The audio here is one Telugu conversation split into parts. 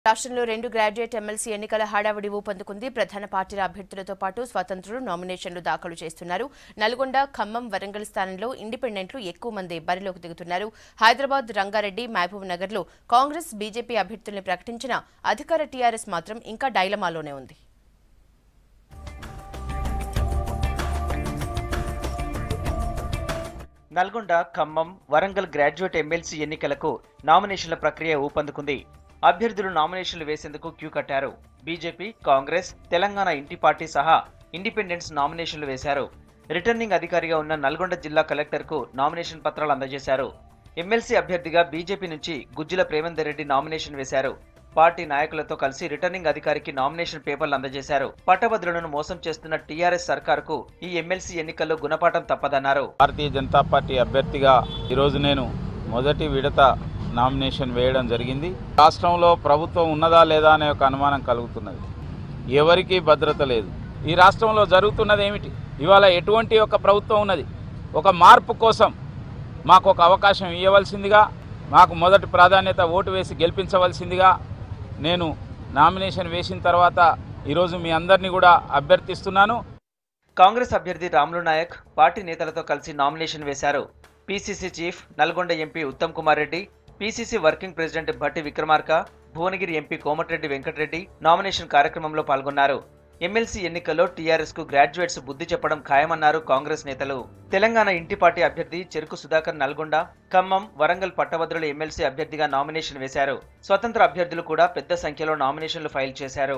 రాష్ట్రంలో రెండు గ్రాడ్యుయేట్ ఎమ్మెల్సీ ఎన్నికల హడావుడి ఊపందుకుంది ప్రధాన పార్టీల అభ్యర్థులతో పాటు స్వతంత్రులు నామినేషన్లు దాఖలు చేస్తున్నారు నల్గొండ ఖమ్మం వరంగల్ స్థానంలో ఇండిపెండెంట్లు ఎక్కువ మంది బరిలోకి దిగుతున్నారు హైదరాబాద్ రంగారెడ్డి మహబూబ్ నగర్లో కాంగ్రెస్ బీజేపీ అభ్యర్థుల్ని ప్రకటించిన అధికార టీఆర్ఎస్ మాత్రం ఇంకా డైలమాలోనే ఉంది నల్గొండ ఖమ్మం వరంగల్ గ్రాడ్యుయేట్ ఎమ్మెల్సీ ఎన్నికలకు నామినేషన్ల ప్రక్రియ ఊపందుకుంది అభ్యర్థులు నామినేషన్లు వేసేందుకు క్యూ కట్టారు బీజేపీ కాంగ్రెస్ తెలంగాణ ఇంటి పార్టీ సహా ఇండిపెండెంట్స్ నామినేషన్లు వేశారు రిటర్నింగ్ అధికారిగా ఉన్న నల్గొండ జిల్లా కలెక్టర్కు నామినేషన్ పత్రాలు అందజేశారు ఎమ్మెల్సీ అభ్యర్థిగా బీజేపీ నుంచి గుజ్జుల ప్రేమేందర్ రెడ్డి నామినేషన్ వేశారు పార్టీ నాయకులతో కలిసి రిటర్నింగ్ అధికారికి నామినేషన్ పేపర్లు అందజేశారు పట్టభద్రులను మోసం చేస్తున్న టీఆర్ఎస్ సర్కారుకు ఈ ఎమ్మెల్సీ ఎన్నికల్లో గుణపాఠం తప్పదన్నారు భారతీయ జనతా పార్టీ అభ్యర్థిగా ఈరోజు నేను మొదటి విడత నామినేషన్ వేయడం జరిగింది రాష్ట్రంలో ప్రభుత్వం ఉన్నదా లేదా అనే ఒక అనుమానం కలుగుతున్నది ఎవరికీ భద్రత లేదు ఈ రాష్ట్రంలో జరుగుతున్నది ఏమిటి ఇవాళ ఎటువంటి ఒక ప్రభుత్వం ఉన్నది ఒక మార్పు కోసం మాకు ఒక అవకాశం ఇవ్వవలసిందిగా మాకు మొదటి ప్రాధాన్యత ఓటు వేసి గెలిపించవలసిందిగా నేను నామినేషన్ వేసిన తర్వాత ఈరోజు మీ అందరినీ కూడా అభ్యర్థిస్తున్నాను కాంగ్రెస్ అభ్యర్థి రాములు నాయక్ పార్టీ నేతలతో కలిసి నామినేషన్ వేశారు PCC chief Nalgonda MP Uttam Kumar Reddy PCC working president Bhatti Vikramarka Bhuvanagiri MP Komatireddy Venkatreddy nomination కార్యక్రమంలో పాల్గొన్నారు ఎమ్మెల్సీ ఎన్నికల్లో టీఆర్ఎస్ కు గ్రాడ్యుయేట్స్ బుద్ధి చెప్పడం ఖాయమన్నారు కాంగ్రెస్ నేతలు తెలంగాణ ఇంటి పార్టీ అభ్యర్థి చెరుకు సుధాకర్ నల్గొండ ఖమ్మం వరంగల్ పట్టభద్రుల ఎమ్మెల్సీ అభ్యర్థిగా నామినేషన్ వేశారు స్వతంత్ర అభ్యర్థులు కూడా పెద్ద సంఖ్యలో నామినేషన్లు ఫైల్ చేశారు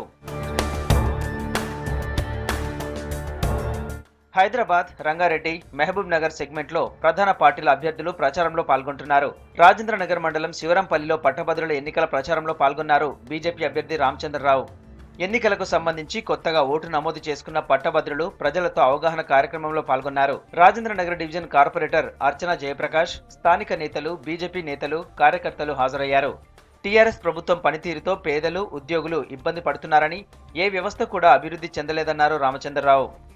హైదరాబాద్ రంగారెడ్డి మహబూబ్ నగర్ సెగ్మెంట్లో ప్రధాన పార్టీల అభ్యర్థులు ప్రచారంలో పాల్గొంటున్నారు రాజేంద్ర నగర్ మండలం శివరంపల్లిలో పట్టభద్రుల ఎన్నికల ప్రచారంలో పాల్గొన్నారు బీజేపీ అభ్యర్థి రామచంద్రరావు ఎన్నికలకు సంబంధించి కొత్తగా ఓటు నమోదు చేసుకున్న పట్టభద్రులు ప్రజలతో అవగాహన కార్యక్రమంలో పాల్గొన్నారు రాజేంద్ర నగర్ డివిజన్ కార్పొరేటర్ అర్చన జయప్రకాష్ స్థానిక నేతలు బీజేపీ నేతలు కార్యకర్తలు హాజరయ్యారు టీఆర్ఎస్ ప్రభుత్వం పనితీరుతో పేదలు ఉద్యోగులు ఇబ్బంది పడుతున్నారని ఏ వ్యవస్థ కూడా అభివృద్ధి చెందలేదన్నారు రామచంద్రరావు